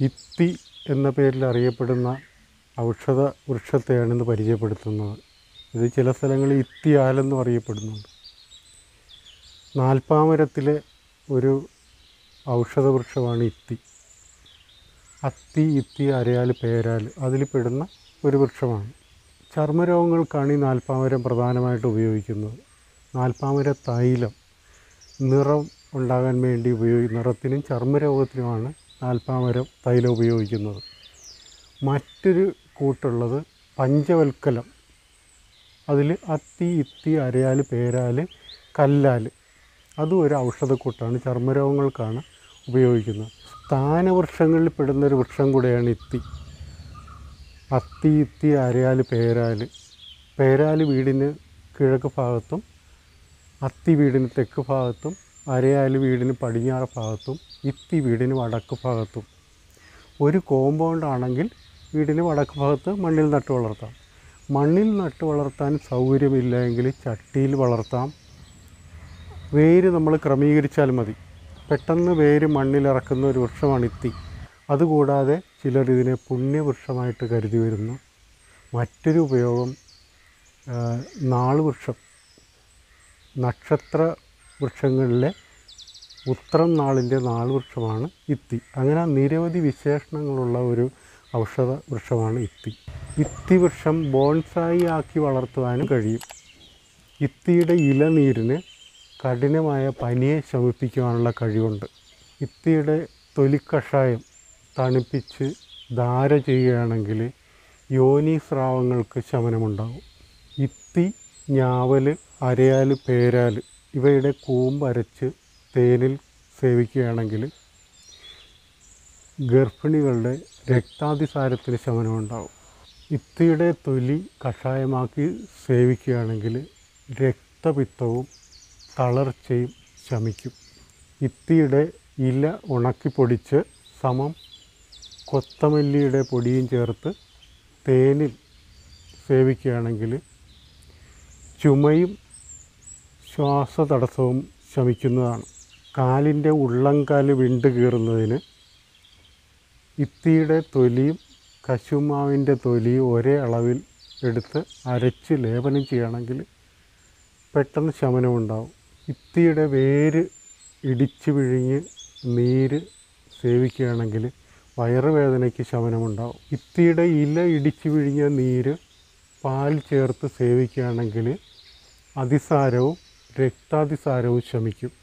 ഇത്തി എന്ന പേരിൽ അറിയപ്പെടുന്ന ഔഷധ വൃക്ഷത്തെയാണ് ഇന്ന് പരിചയപ്പെടുത്തുന്നത് ഇത് ചില സ്ഥലങ്ങളിൽ ഇത്തിയാലെന്നും അറിയപ്പെടുന്നുണ്ട് നാൽപ്പാമരത്തിലെ ഒരു ഔഷധ വൃക്ഷമാണ് ഇത്തി അത്തി ഇത്തി അരയാൽ പേരാൽ അതിൽ പെടുന്ന ഒരു വൃക്ഷമാണ് ചർമ്മരോഗങ്ങൾക്കാണ് ഈ നാൽപ്പാമരം പ്രധാനമായിട്ട് ഉപയോഗിക്കുന്നത് നാൽപ്പാമര തൈലം നിറം ഉണ്ടാകാൻ വേണ്ടി ഉപയോഗി നിറത്തിനും ചർമ്മരോഗത്തിനുമാണ് നാൽപ്പാമരം തൈലം ഉപയോഗിക്കുന്നത് മറ്റൊരു കൂട്ടുള്ളത് പഞ്ചവൽക്കലം അതിൽ അത്തി ഇത്തി അരയാൽ പേരാൽ കല്ലാൽ അതും ഒരു ഔഷധക്കൂട്ടാണ് ചർമ്മരോഗങ്ങൾക്കാണ് ഉപയോഗിക്കുന്നത് സ്ഥാനവൃക്ഷങ്ങളിൽ പെടുന്ന ഒരു വൃക്ഷം കൂടെയാണ് ഇത്തി അത്തി ഇത്തി അരയാൽ പേരാൽ പേരാൽ വീടിന് കിഴക്ക് ഭാഗത്തും അത്തി വീടിന് തെക്ക് ഭാഗത്തും അരയാൽ വീടിന് പടിഞ്ഞാറ് ഭാഗത്തും ഇത്തി വീടിന് വടക്ക് ഭാഗത്തും ഒരു കോമ്പൗണ്ട് ആണെങ്കിൽ വീടിന് വടക്ക് ഭാഗത്ത് മണ്ണിൽ നട്ട് വളർത്താം മണ്ണിൽ നട്ട് വളർത്താൻ സൗകര്യമില്ല എങ്കിൽ ചട്ടിയിൽ വളർത്താം വേര് നമ്മൾ ക്രമീകരിച്ചാൽ മതി പെട്ടെന്ന് വേര് മണ്ണിലിറക്കുന്ന ഒരു വൃക്ഷമാണ് ഇത്തി അതുകൂടാതെ ചിലർ ഇതിനെ പുണ്യവൃക്ഷമായിട്ട് കരുതി വരുന്നു മറ്റൊരു ഉപയോഗം ആ, നാളുവൃക്ഷം നക്ഷത്ര വൃക്ഷങ്ങളിലെ ഉത്രം നാളിൻ്റെ നാളുവൃക്ഷമാണ് ഇത്തി അങ്ങനെ നിരവധി വിശേഷണങ്ങളുള്ള ഒരു ഔഷധ വൃക്ഷമാണ് ഇത്തി ഇത്തി വൃക്ഷം ബോൺസായി ആക്കി വളർത്തുവാനും കഴിയും ഇത്തിയുടെ ഇലനീരിന് കഠിനമായ പനിയെ ശമിപ്പിക്കുവാനുള്ള കഴിവുണ്ട് ഇത്തിയുടെ തൊലിക്കഷായം തണുപ്പിച്ച് ധാര ചെയ്യുകയാണെങ്കിൽ യോനി സ്രാവങ്ങൾക്ക് ശമനമുണ്ടാകും ഇത്തി ഞാവൽ അരയാൽ പേരാൽ ഇവയുടെ കൂമ്പരച്ച് തേനിൽ സേവിക്കുകയാണെങ്കിൽ ഗർഭിണികളുടെ രക്താതിസാരത്തിന് ശമനമുണ്ടാകും ഇത്തിയുടെ തൊലി കഷായമാക്കി സേവിക്കുകയാണെങ്കിൽ രക്തപിത്തവും തളർച്ചയും ശമിക്കും ഇത്തിയുടെ ഇല ഉണക്കിപ്പൊടിച്ച് സമം കൊത്തമല്ലിയുടെ പൊടിയും ചേർത്ത് തേനിൽ സേവിക്കുകയാണെങ്കിൽ ചുമയും ശ്വാസതടസ്സവും ശമിക്കുന്നതാണ് കാലിൻ്റെ ഉള്ളംകാല് വിണ്ട് കീറുന്നതിന് ഇത്തിയുടെ തൊലിയും കശുമാവിൻ്റെ തൊലിയും ഒരേ അളവിൽ എടുത്ത് അരച്ച് ലേപനം ചെയ്യുകയാണെങ്കിൽ പെട്ടെന്ന് ശമനമുണ്ടാവും ഇത്തിയുടെ വേര് ഇടിച്ച് പിഴിഞ്ഞ് നീര് സേവിക്കുകയാണെങ്കിൽ വയറുവേദനയ്ക്ക് ശമനമുണ്ടാവും ഇത്തിയുടെ ഇല ഇടിച്ച് പിഴിഞ്ഞ നീര് പാൽ ചേർത്ത് സേവിക്കുകയാണെങ്കിൽ അതിസാരവും രക്താതിസാരവും ശമിക്കും